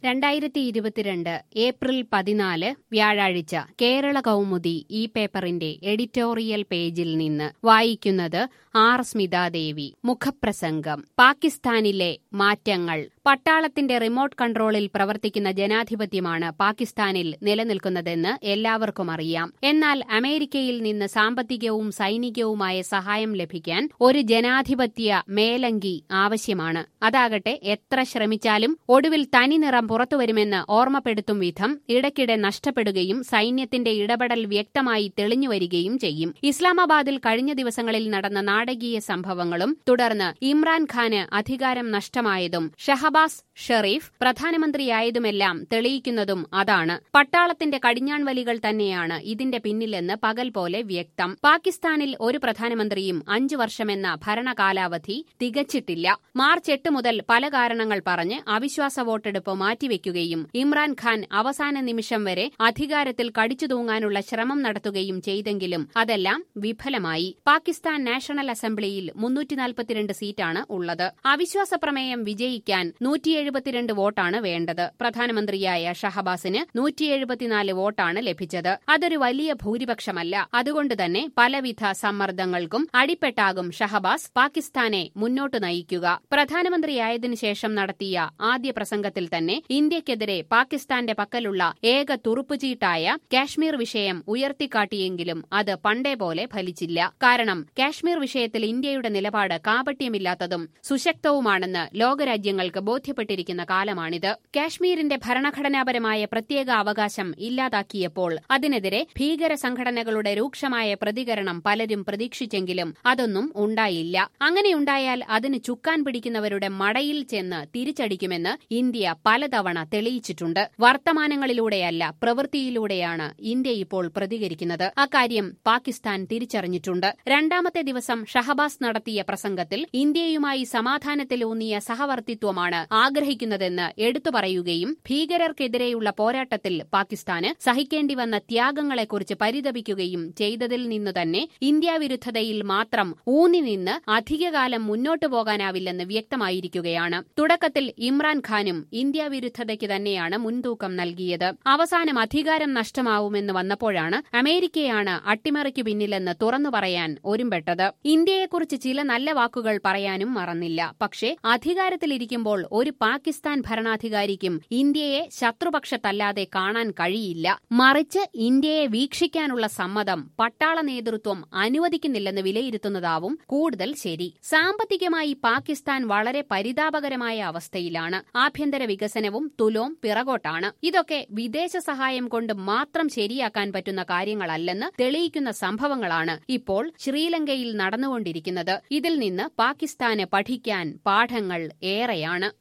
രണ്ടായിരത്തി ഇരുപത്തിരണ്ട് ഏപ്രിൽ പതിനാല് വ്യാഴാഴ്ച കേരള കൗമുദി ഈ പേപ്പറിന്റെ എഡിറ്റോറിയൽ പേജിൽ നിന്ന് വായിക്കുന്നത് ആർ സ്മിതാദേവി മുഖപ്രസംഗം പാകിസ്ഥാനിലെ മാറ്റങ്ങൾ പട്ടാളത്തിന്റെ റിമോട്ട് കൺട്രോളിൽ പ്രവർത്തിക്കുന്ന ജനാധിപത്യമാണ് പാകിസ്ഥാനിൽ നിലനിൽക്കുന്നതെന്ന് എല്ലാവർക്കും അറിയാം എന്നാൽ അമേരിക്കയിൽ നിന്ന് സാമ്പത്തികവും സൈനികവുമായ സഹായം ലഭിക്കാൻ ഒരു ജനാധിപത്യ മേലങ്കി ആവശ്യമാണ് അതാകട്ടെ എത്ര ശ്രമിച്ചാലും ഒടുവിൽ തനിനിറം പുറത്തുവരുമെന്ന് ഓർമ്മപ്പെടുത്തും വിധം ഇടയ്ക്കിടെ നഷ്ടപ്പെടുകയും സൈന്യത്തിന്റെ ഇടപെടൽ വ്യക്തമായി തെളിഞ്ഞുവരികയും ചെയ്യും ഇസ്ലാമാബാദിൽ കഴിഞ്ഞ ദിവസങ്ങളിൽ നടന്ന നാടകീയ സംഭവങ്ങളും തുടർന്ന് ഇമ്രാൻഖാന് അധികാരം നഷ്ടമായതും ഷഹബാസ് ഷെറീഫ് പ്രധാനമന്ത്രിയായതുമെല്ലാം തെളിയിക്കുന്നതും അതാണ് പട്ടാളത്തിന്റെ കടിഞ്ഞാൺ വലികൾ തന്നെയാണ് ഇതിന്റെ പിന്നിലെന്ന് പകൽ പോലെ വ്യക്തം പാകിസ്ഥാനിൽ ഒരു പ്രധാനമന്ത്രിയും അഞ്ചു വർഷമെന്ന ഭരണകാലാവധി തികച്ചിട്ടില്ല മാർച്ച് എട്ട് മുതൽ പല കാരണങ്ങൾ പറഞ്ഞ് അവിശ്വാസ വോട്ടെടുപ്പ് മാറ്റിവെക്കുകയും ഇമ്രാൻഖാൻ അവസാന നിമിഷം വരെ അധികാരത്തിൽ കടിച്ചു തൂങ്ങാനുള്ള ശ്രമം നടത്തുകയും ചെയ്തെങ്കിലും അതെല്ലാം വിഫലമായി പാകിസ്ഥാൻ നാഷണൽ അസംബ്ലിയിൽ മുന്നൂറ്റി നാൽപ്പത്തിരണ്ട് സീറ്റാണ് ഉള്ളത് അവിശ്വാസ പ്രമേയം വിജയിക്കാൻ നൂറ്റി എഴുപത്തിരണ്ട് വോട്ടാണ് വേണ്ടത് പ്രധാനമന്ത്രിയായ ഷഹബാസിന് നൂറ്റി എഴുപത്തിനാല് വോട്ടാണ് ലഭിച്ചത് അതൊരു വലിയ ഭൂരിപക്ഷമല്ല അതുകൊണ്ട് തന്നെ പലവിധ സമ്മർദ്ദങ്ങൾക്കും അടിപ്പെട്ടാകും ഷഹബാസ് പാകിസ്ഥാനെ മുന്നോട്ട് നയിക്കുക പ്രധാനമന്ത്രിയായതിനു ശേഷം നടത്തിയ ആദ്യ പ്രസംഗത്തിൽ തന്നെ ഇന്ത്യക്കെതിരെ പാകിസ്ഥാന്റെ പക്കലുള്ള ഏക തുറുപ്പുചീട്ടായ കാശ്മീർ വിഷയം ഉയർത്തിക്കാട്ടിയെങ്കിലും അത് പണ്ടേ പോലെ ഫലിച്ചില്ല കാരണം കാശ്മീർ വിഷയത്തിൽ ഇന്ത്യയുടെ നിലപാട് കാപട്യമില്ലാത്തതും സുശക്തവുമാണെന്ന് ലോകരാജ്യങ്ങൾക്ക് ബോധ്യപ്പെട്ടിരിക്കുന്ന കാലമാണിത് കാശ്മീരിന്റെ ഭരണഘടനാപരമായ പ്രത്യേക അവകാശം ഇല്ലാതാക്കിയപ്പോൾ അതിനെതിരെ ഭീകര സംഘടനകളുടെ രൂക്ഷമായ പ്രതികരണം പലരും പ്രതീക്ഷിച്ചെങ്കിലും അതൊന്നും ഉണ്ടായില്ല അങ്ങനെയുണ്ടായാൽ അതിന് ചുക്കാൻ പിടിക്കുന്നവരുടെ മടയിൽ ചെന്ന് തിരിച്ചടിക്കുമെന്ന് ഇന്ത്യ പലതവണ തെളിയിച്ചിട്ടുണ്ട് വർത്തമാനങ്ങളിലൂടെയല്ല പ്രവൃത്തിയിലൂടെയാണ് ഇന്ത്യ ഇപ്പോൾ പ്രതികരിക്കുന്നത് അക്കാര്യം പാകിസ്ഥാൻ തിരിച്ചറിഞ്ഞിട്ടുണ്ട് രണ്ടാമത്തെ ദിവസം ഷഹബാസ് നടത്തിയ പ്രസംഗത്തിൽ ഇന്ത്യയുമായി സമാധാനത്തിലൂന്നിയ സഹവർത്തിത്വമാണ് ആഗ്രഹിക്കുന്നതെന്ന് എടുത്തു പറയുകയും ഭീകരർക്കെതിരെയുള്ള പോരാട്ടത്തിൽ പാകിസ്ഥാന് സഹിക്കേണ്ടി വന്ന ത്യാഗങ്ങളെക്കുറിച്ച് പരിതപിക്കുകയും ചെയ്തതിൽ നിന്ന് തന്നെ ഇന്ത്യ വിരുദ്ധതയിൽ മാത്രം ഊന്നി നിന്ന് അധികകാലം മുന്നോട്ടു പോകാനാവില്ലെന്ന് വ്യക്തമായിരിക്കുകയാണ് തുടക്കത്തിൽ ഇമ്രാൻഖാനും ഇന്ത്യ വിരുദ്ധതയ്ക്ക് തന്നെയാണ് മുൻതൂക്കം നൽകിയത് അവസാനം അധികാരം നഷ്ടമാവുമെന്ന് വന്നപ്പോഴാണ് അമേരിക്കയാണ് അട്ടിമറിക്കു പിന്നിലെന്ന് തുറന്നു പറയാൻ ഒരുമ്പെട്ടത് ഇന്ത്യയെക്കുറിച്ച് ചില നല്ല വാക്കുകൾ പറയാനും മറന്നില്ല പക്ഷേ അധികാരത്തിലിരിക്കുമ്പോൾ ഒരു പാകിസ്ഥാൻ ഭരണാധികാരിക്കും ഇന്ത്യയെ ശത്രുപക്ഷത്തല്ലാതെ കാണാൻ കഴിയില്ല മറിച്ച് ഇന്ത്യയെ വീക്ഷിക്കാനുള്ള സമ്മതം പട്ടാള നേതൃത്വം അനുവദിക്കുന്നില്ലെന്ന് വിലയിരുത്തുന്നതാവും കൂടുതൽ ശരി സാമ്പത്തികമായി പാകിസ്ഥാൻ വളരെ പരിതാപകരമായ അവസ്ഥയിലാണ് ആഭ്യന്തര വികസനവും തുലോം പിറകോട്ടാണ് ഇതൊക്കെ വിദേശ സഹായം കൊണ്ട് മാത്രം ശരിയാക്കാൻ പറ്റുന്ന കാര്യങ്ങളല്ലെന്ന് തെളിയിക്കുന്ന സംഭവങ്ങളാണ് ഇപ്പോൾ ശ്രീലങ്കയിൽ നടന്നുകൊണ്ടിരിക്കുന്നത് ഇതിൽ നിന്ന് പാകിസ്ഥാന് പഠിക്കാൻ പാഠങ്ങൾ ഏറെയാണ്